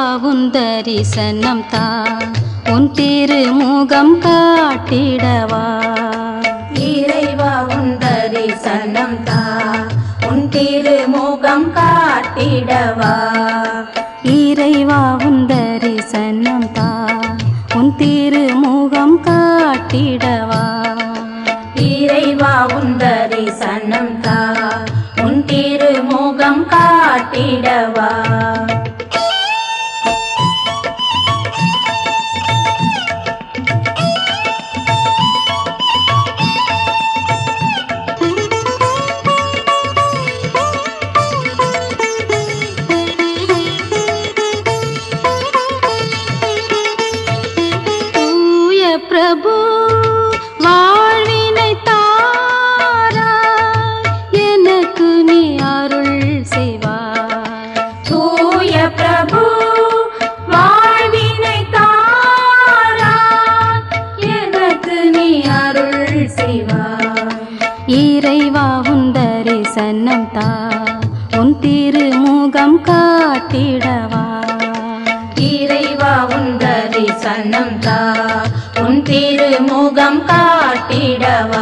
உன் தரிசனம் தா உன் திருமுகம் காட்டிடவா இறைவா உன் தரிசனம் தா உன் திருமுகம் காட்டிடவா இறைவா உன் தரிசனம் தா உன் திருமுகம் காட்டிடவா இறைவா உன் தரிசனம் தா உன் திருமுகம் காட்டிடவா தூய பிரபு வாழ்வினை தாரா எனக்கு நீ அருள் செய்வாய் தூய பிரபு வாழ்வினை தாரா எனக்கு நீ அருள் செய்வாய் இறைவா உன் தரிசனம் தா உன் திருமுகம் காட்டிடவா இறைவா உன் தரிசனம் தா உன் திருமுகம் காட்டிடவா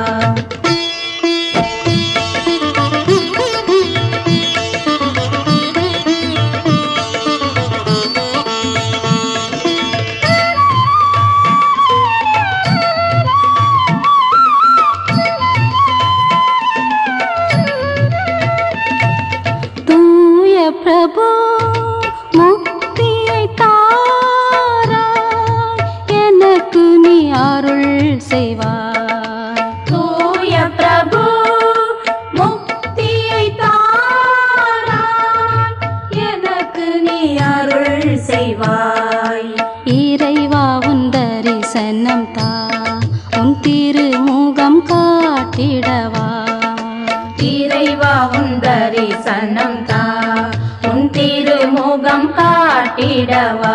தூய பிரபு முக்தியை தாரா எனக்கு நீ அருள் செய்வாய் தூய பிரபு முக்தியை தாரா எனக்கு நீ அருள் செய்வாய் இறைவா உன் தரிசனம் தா உன் திருமுகம் காட்டிடவா இறைவா உன் தரிசனம் தா உன் திருமுகம் காட்டிடவா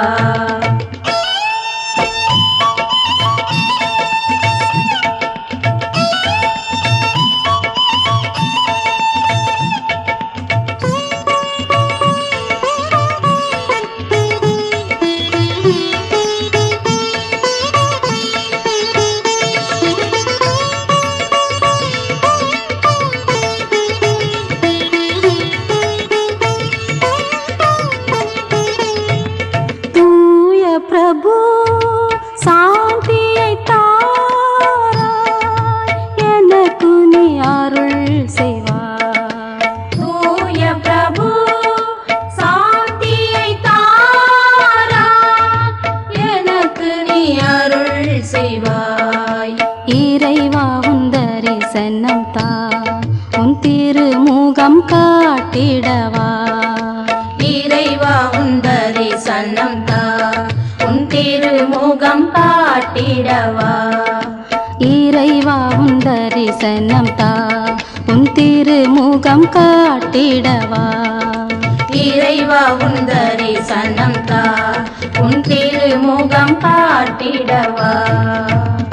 தூய பிரபு சாந்தியை தாரா எனக்கு நீ அருள் செய்வாய் தூய பிரபு சாந்தியை தாரா எனக்கு நீ அருள் செய்வாய் இறைவா உன் தரிசனம் தா உன் திருமுகம் காட்டிடவா இறைவா உன் தரிசனம் தா உன் திருமுகம் காட்டிடவா இறைவா உன் தரிசனம் தா உன் திருமுகம் காட்டிடவா இறைவா உன் தரிசனம் தா உன் திருமுகம் காட்டிடவா